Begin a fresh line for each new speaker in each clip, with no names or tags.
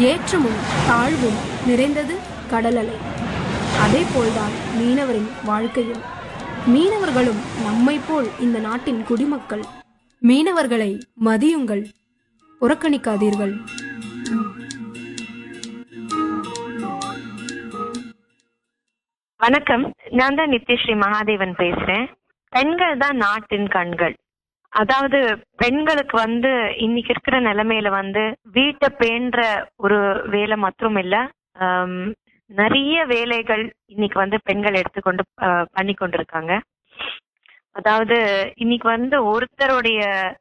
ஏற்றமும் தாழ்வும் நிறைந்தது கடல் அலை அதே போல்தான் மீனவரின் வாழ்க்கையும் மீனவர்களும் நம்மைப் போல் இந்த நாட்டின் குடிமக்கள் மீனவர்களை மதியுங்கள் புறக்கணிக்காதீர்கள்
வணக்கம் நான் தான் நித்யஸ்ரீ மகாதேவன் பேசுறேன் பெண்கள் தான் நாட்டின் கண்கள் அதாவது பெண்களுக்கு வந்து இன்னைக்கு இருக்கிற நிலைமையில வந்து வீட்டை பேண்ற ஒரு வேலை மற்றும் இல்ல ஆம், நிறைய வேலைகள் இன்னைக்கு வந்து பெண்கள் எடுத்துக்கொண்டு ஆஹ், பண்ணி கொண்டிருக்காங்க அதாவது இன்னைக்கு வந்து ஒருத்தருடைய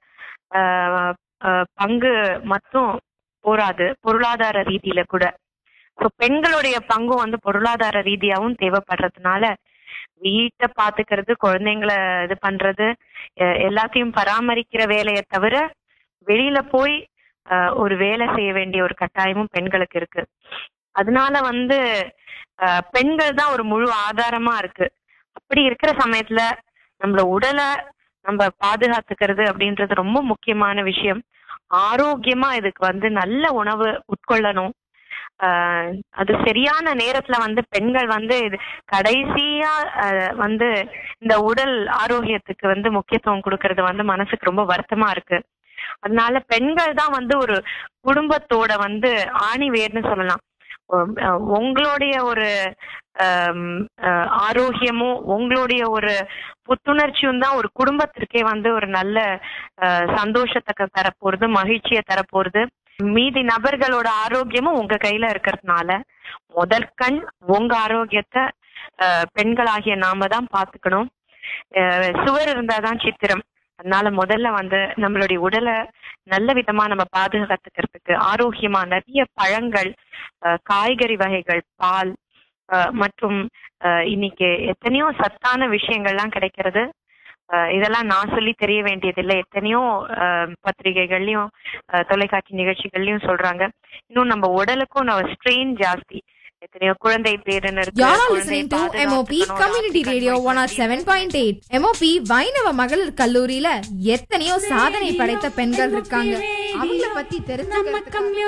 ஆஹ், ஆஹ், பங்கு மட்டும் போராது பொருளாதார ரீதியில கூட ஸோ பெண்களுடைய பங்கும் வந்து பொருளாதார ரீதியாவும் தேவைப்படுறதுனால வீட்டை பாத்துக்கிறது குழந்தைங்கள இது பண்றது எ- எல்லாத்தையும் பராமரிக்கிற வேலையை தவிர வெளியில போய் அஹ், ஒரு வேலை செய்ய வேண்டிய ஒரு கட்டாயமும் பெண்களுக்கு இருக்கு அதனால வந்து அஹ், பெண்கள் தான் ஒரு முழு ஆதாரமா இருக்கு அப்படி இருக்கிற சமயத்துல நம்மள உடலை நம்ம பாதுகாத்துக்கிறது அப்படின்றது ரொம்ப முக்கியமான விஷயம் ஆரோக்கியமா இதுக்கு வந்து நல்ல உணவு உட்கொள்ளணும் ஆஹ் அது சரியான நேரத்துல வந்து பெண்கள் வந்து இது கடைசியா ஆஹ் வந்து இந்த உடல் ஆரோக்கியத்துக்கு வந்து முக்கியத்துவம் கொடுக்கறது வந்து மனசுக்கு ரொம்ப வருத்தமா இருக்கு அதனால பெண்கள் தான் வந்து ஒரு குடும்பத்தோட வந்து ஆணி வேர்னு சொல்லலாம் உம், அஹ் உங்களுடைய ஒரு ஆம், அஹ், ஆரோக்கியமும் உங்களுடைய ஒரு புத்துணர்ச்சியும் தான் ஒரு குடும்பத்திற்கே வந்து ஒரு நல்ல அஹ், சந்தோஷத்தை க- தரப்போறது மகிழ்ச்சியை தரப்போறது மீதி நபர்களோட ஆரோக்கியமும் உங்க கையில இருக்கிறதுனால முதல் கண் உங்க ஆரோக்கியத்தை அஹ், பெண்களாகிய நாம தான் பாத்துக்கணும் அஹ், சுவர் இருந்தாதான் சித்திரம் அதனால முதல்ல வந்து நம்மளுடைய உடலை நல்ல விதமா நம்ம பாதுகாத்துக்கிறதுக்கு ஆரோக்கியமா நிறைய பழங்கள் அஹ், காய்கறி வகைகள் பால் அஹ், மற்றும் அஹ், இன்னைக்கு எத்தனையோ சத்தான விஷயங்கள்லாம் கிடைக்கிறது அஹ், இதெல்லாம் நான் சொல்லி தெரிய வேண்டியதில்லை எத்தனையோ அஹ், பத்திரிகைகள்லயும் அஹ், தொலைக்காட்சி நிகழ்ச்சிகள்லயும் சொல்றாங்க இன்னும் நம்ம உடலுக்கும் நம்ம ஸ்ட்ரெயின் ஜாஸ்தி எத்தனையோ குழந்தை பேருன்னு இருக்கு
You're all
குழந்தை
listening to MOP
பாதுகாத்துக்கணும்,
Community
ராத்திரி
Radio
கண்காட்சி
107.8 MOP வைணவ மகளிர் கல்லூரியில எத்தனையோ சாதனை படைத்த பெண்கள் இருக்காங்க அவங்கள பத்தி தெரிஞ்சுக்கிறதுக்கு